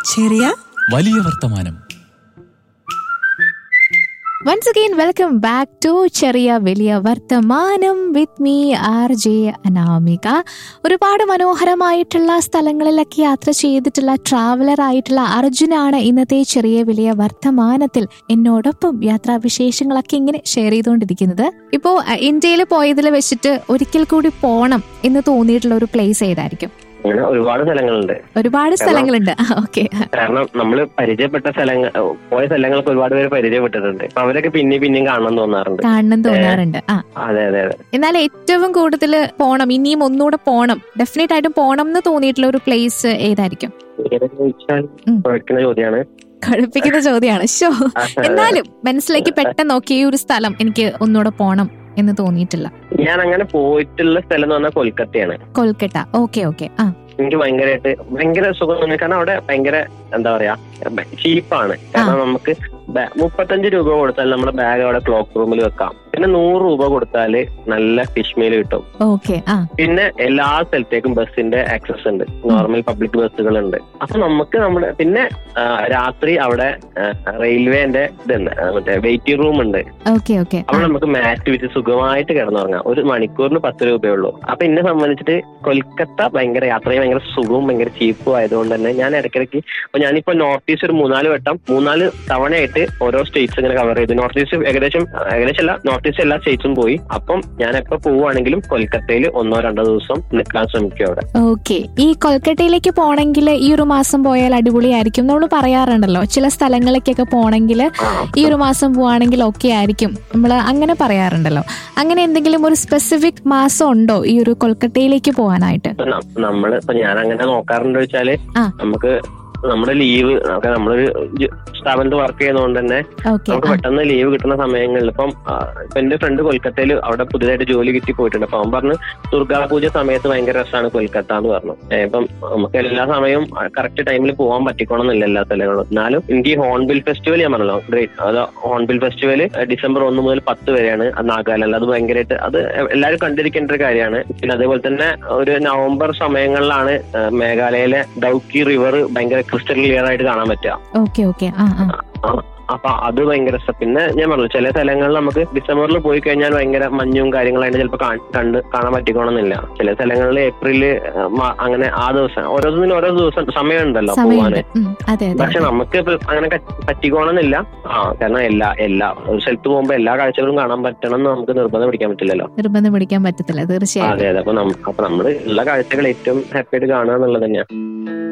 ചെറിയ വലിയ വർത്തമാനം once again welcome back to ചെറിയ വലിയ വർത്തമാനം with me R J Anamika ഒരുപാട് മനോഹരമായിട്ടുള്ള സ്ഥലങ്ങളിലൊക്കെ യാത്ര ചെയ്തിട്ടുള്ള ട്രാവലർ ആയിട്ടുള്ള അർജുനാണ് ഇന്നത്തെ ചെറിയ വലിയ വർത്തമാനത്തിൽ എന്നോടൊപ്പം യാത്രാവിശേഷങ്ങളൊക്കെ ഇങ്ങനെ ഷെയർ ചെയ്തുകൊണ്ടിരിക്കുന്നത് ഇപ്പോ ഇന്ത്യയിൽ പോയതിൽ വെച്ചിട്ട് ഒരിക്കൽ കൂടി പോണം എന്ന് തോന്നിയിട്ടുള്ള ഒരു പ്ലേസ് ഏതായിരിക്കും അങ്ങനെ ഒരുപാട് സ്ഥലങ്ങളുണ്ട് ഒരുപാട് സ്ഥലങ്ങളുണ്ട് ഓക്കെ കാരണം നമ്മൾ പരിചയപ്പെട്ട സ്ഥലങ്ങൾ പോയ സ്ഥലങ്ങൾക്ക് ഒരുപാട് പേര് പരിചയപ്പെട്ടിട്ടുണ്ട് അപ്പൊ അവരൊക്കെ പിന്നെയും പിന്നെയും കാണണം തോന്നാറുണ്ട് കാണണം തോന്നാറുണ്ട് ആ അതെ അതെ അതെ എന്നാൽ ഏറ്റവും കൂടുതൽ പോണം ഇനിയും ഒന്നുകൂടെ പോണം ഡെഫിനറ്റ് ആയിട്ടും പോണം എന്ന് തോന്നിയിട്ടുള്ള ഒരു പ്ലേസ് ഏതായിരിക്കും ഏതെന്ന് ചോദിച്ചാൽ ഉം. കുഴക്കുന്ന ചോദ്യമാണ് കുഴപ്പിക്കുന്ന ചോദ്യമാണ് ഷോ എന്നാലും മനസ്സിലേക്ക് പെട്ടെന്ന് നോക്കി ഈ ഒരു സ്ഥലം എനിക്ക് ഒന്നുകൂടെ പോണം എന്ന് തോന്നിയിട്ടില്ല ഞാൻ അങ്ങനെ പോയിട്ടുള്ള സ്ഥലം എന്ന് പറഞ്ഞാൽ കൊൽക്കത്തയാണ് കൊൽക്കട്ട ഓക്കെ ഓക്കെ ആ എനിക്ക് ഭയങ്കരമായിട്ട് ഭയങ്കര സുഖം തോന്നി കാരണം അവിടെ ഭയങ്കര എന്താ പറയാ ചീപ്പാണ് കാരണം നമുക്ക് ബാ- മുപ്പത്തഞ്ച് രൂപ കൊടുത്താൽ നമ്മുടെ ബാഗ് അവിടെ ക്ലോക്ക് റൂമിൽ വെക്കാം പിന്നെ നൂറ് രൂപ കൊടുത്താൽ നല്ല ഫിഷ് മീൽ കിട്ടും ഓക്കെ ആ പിന്നെ എല്ലാ സ്ഥലത്തേക്കും ബസ്സിന്റെ ആക്സസ് ഉണ്ട് നോർമൽ പബ്ലിക് ബസ്സുകളുണ്ട് അപ്പൊ നമുക്ക് നമ്മുടെ പിന്നെ ആ, രാത്രി അവിടെ റെയിൽവേന്റെ ഇതുണ്ട് ആ, മറ്റേ വെയിറ്റിംഗ് റൂം ഉണ്ട് ഓക്കെ ഓക്കെ അവിടെ നമുക്ക് മാറ്റ് വെച്ച് സുഖമായിട്ട് കിടന്നുറങ്ങാം ഒരു മണിക്കൂറിന് പത്ത് രൂപയേ ഉള്ളൂ അപ്പൊ എന്നെ സംബന്ധിച്ചിട്ട് കൊൽക്കത്ത ഭയങ്കര യാത്രയും ഭയങ്കര സുഖവും ഭയങ്കര ചീപ്പും ആയതുകൊണ്ട് തന്നെ ഞാൻ ഇടയ്ക്കിടയ്ക്ക് അപ്പൊ ഞാനിപ്പോ നോർത്ത് ഈസ്റ്റ് ഒരു മൂന്നാല് വട്ടം മൂന്നാല് തവണയായിട്ട് ഓരോ സ്റ്റേറ്റ്സ് ഇങ്ങനെ കവർ ചെയ്തു നോർത്ത് ഈസ്റ്റ് ഏകദേശം ഏകദേശം അല്ല നോർത്ത് ഈസ്റ്റ് എല്ലാ സ്റ്റേറ്റ്സും പോയി അപ്പം ഞാൻ എപ്പോ പോവുകയാണെങ്കിലും കൊൽക്കത്തയിൽ ഒന്നോ രണ്ടോ ദിവസം നിൽക്കാൻ ശ്രമിക്കും അവിടെ ഓക്കെ ഈ കൊൽക്കട്ടയിലേക്ക് പോണെങ്കിൽ ഈ ഒരു മാസം പോയാൽ അടിപൊളിയായിരിക്കും നമ്മൾ പറയാറുണ്ടല്ലോ ചില സ്ഥലങ്ങളിലേക്കൊക്കെ പോണെങ്കിൽ ഈ ഒരു മാസം പോവാണെങ്കിൽ ഓക്കെ ആയിരിക്കും നമ്മൾ അങ്ങനെ പറയാറുണ്ടല്ലോ അങ്ങനെ എന്തെങ്കിലും ഒരു സ്പെസിഫിക് മാസം ഉണ്ടോ ഈ ഒരു കൊൽക്കട്ടയിലേക്ക് പോകാനായിട്ട് ഇപ്പൊ ന- നമ്മള് ഇപ്പൊ ഞാൻ അങ്ങനെ നോക്കാറുണ്ട് വെച്ചാല് ആ. നമുക്ക് നമ്മുടെ ലീവ് നമ്മളൊരു ജ- സ്ഥാപനത്തിൽ വർക്ക് ചെയ്യുന്നതുകൊണ്ട് തന്നെ ഓക്കെ നമുക്ക് പെട്ടെന്ന് ലീവ് കിട്ടുന്ന സമയങ്ങളിൽ ഇപ്പം ആ, ഇപ്പൊ എന്റെ ഫ്രണ്ട് കൊൽക്കത്തയിൽ അവിടെ പുതിയതായിട്ട് ജോലി കിട്ടി പോയിട്ടുണ്ട് അപ്പൊ അവൻ പറഞ്ഞു ദുർഗാപൂജ സമയത്ത് ഭയങ്കര രസമാണ് കൊൽക്കത്ത എന്ന് പറഞ്ഞു ഏ, ഇപ്പം നമുക്ക് എല്ലാ സമയവും കറക്റ്റ് ടൈമിൽ പോകാൻ പറ്റിക്കോണമെന്നില്ല എല്ലാ സ്ഥലങ്ങളും എന്നാലും എനിക്ക് ഈ ഹോൺബിൽ ഫെസ്റ്റിവൽ ഞാൻ പറഞ്ഞല്ലോ ഗ്രേറ്റ് അത് ഹോൺബിൽ ഫെസ്റ്റിവൽ ഡിസംബർ ഒന്ന് മുതൽ പത്ത് വരെയാണ് അത് നാഗാലാൻഡ് അത് ഭയങ്കരമായിട്ട് അത് എല്ലാവരും കണ്ടിരിക്കേണ്ട ഒരു കാര്യമാണ് പിന്നെ അതേപോലെ തന്നെ ഒരു നവംബർ സമയങ്ങളിലാണ് ആ, മേഘാലയയിലെ ഡൗക്കി റിവർ ഭയങ്കര ക്രിസ്റ്റൽ ക്ലിയർ ആയിട്ട് കാണാൻ പറ്റുക ഓക്കെ ഓക്കെ ആ ആ ആ, അപ്പൊ അത് ഭയങ്കര രസം പിന്നെ ഞാൻ പറഞ്ഞു ചില സ്ഥലങ്ങളിൽ നമുക്ക് ഡിസംബറിൽ പോയി കഴിഞ്ഞാൽ ഭയങ്കര മഞ്ഞും കാര്യങ്ങളായിട്ട് ചിലപ്പോൾ കണ്ട് കാണാൻ പറ്റിക്കോണമെന്നില്ല ചില സ്ഥലങ്ങളിൽ ഏപ്രില് ആ, മ- അങ്ങനെ ആ ദിവസം ഓരോന്നിനും ഓരോ ദിവസം സമയമുണ്ടല്ലോ സമയമുണ്ട് പോവാന് ഉം, അതെ അതെ പക്ഷെ നമുക്ക് ഇപ്പൊ അങ്ങനെ ക- പറ്റിക്കോണമെന്നില്ല ആ കാരണം എല്ലാ എല്ലാ ഒരു സ്ഥലത്ത് പോകുമ്പോ എല്ലാ കാഴ്ചകളും കാണാൻ പറ്റണം എന്ന് നമുക്ക് നിർബന്ധം പിടിക്കാൻ പറ്റില്ലല്ലോ നിർബന്ധം പിടിക്കാൻ പറ്റത്തില്ല തീർച്ചയായും അതെ അതെ അപ്പൊ നമ്മ- അപ്പൊ നമ്മള് ഉള്ള കാഴ്ചകൾ ഏറ്റവും ഹാപ്പി ആയിട്ട് കാണുക എന്നുള്ളത് തന്നെയാണ്